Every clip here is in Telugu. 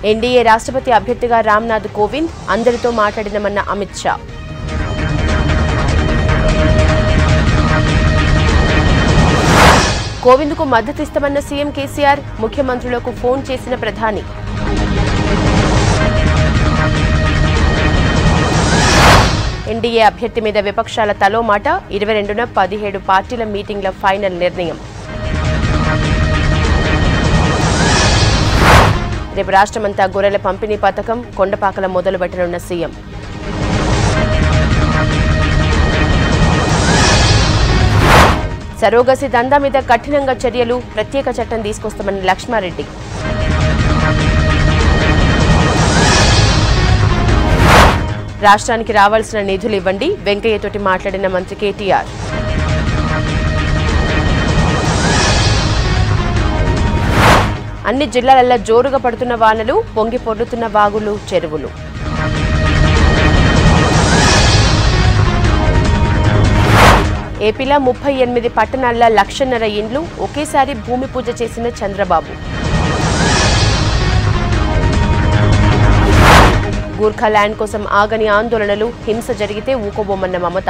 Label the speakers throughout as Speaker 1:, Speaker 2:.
Speaker 1: ఎన్డీఏ రాష్ట్రపతి అభ్యర్థిగా రామ్నాథ్ కోవింద్ అందరితో మాట్లాడినమన్న అమిత్ షా కోవింద్కు మద్దతిస్తామన్న సీఎం కేసీఆర్ ముఖ్యమంత్రులకు ఫోన్ చేసిన ప్రధాని ఎన్డీఏ అభ్యర్థి మీద విపక్షాల తలో మాట ఇరవై రెండున పదిహేడు పార్టీల మీటింగ్ల ఫైనల్ నిర్ణయం రేపు రాష్ట్రమంతా గొర్రెల పంపిణీ పథకం కొండపాకల మొదలుపెట్టనున్న సీఎం సరోగసి దందా మీద కఠినంగా చర్యలు ప్రత్యేక చట్టం తీసుకొస్తామని లక్ష్మారెడ్డి రాష్ట్రానికి రావాల్సిన నిధులు ఇవ్వండి వెంకయ్యతోటి మాట్లాడిన మంత్రి కేటీఆర్ అన్ని జిల్లాలలో జోరుగా పడుతున్న వానలు పొంగి పొర్లుతున్న వాగులు చెరువులు ఏపీలో ముప్పై ఎనిమిది పట్టణాల్లో లక్షన్నర ఇండ్లు ఒకేసారి భూమి పూజ చేసిన చంద్రబాబు గూర్ఖా ల్యాండ్ కోసం ఆగని ఆందోళనలు హింస జరిగితే ఊకోబోమన్న మమత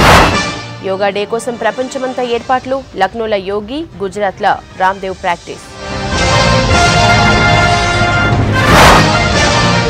Speaker 1: యోగా డే కోసం ప్రపంచమంతా ఏర్పాట్లు లక్నోలో యోగి గుజరాత్లో రామ్దేవ్ ప్రాక్టీస్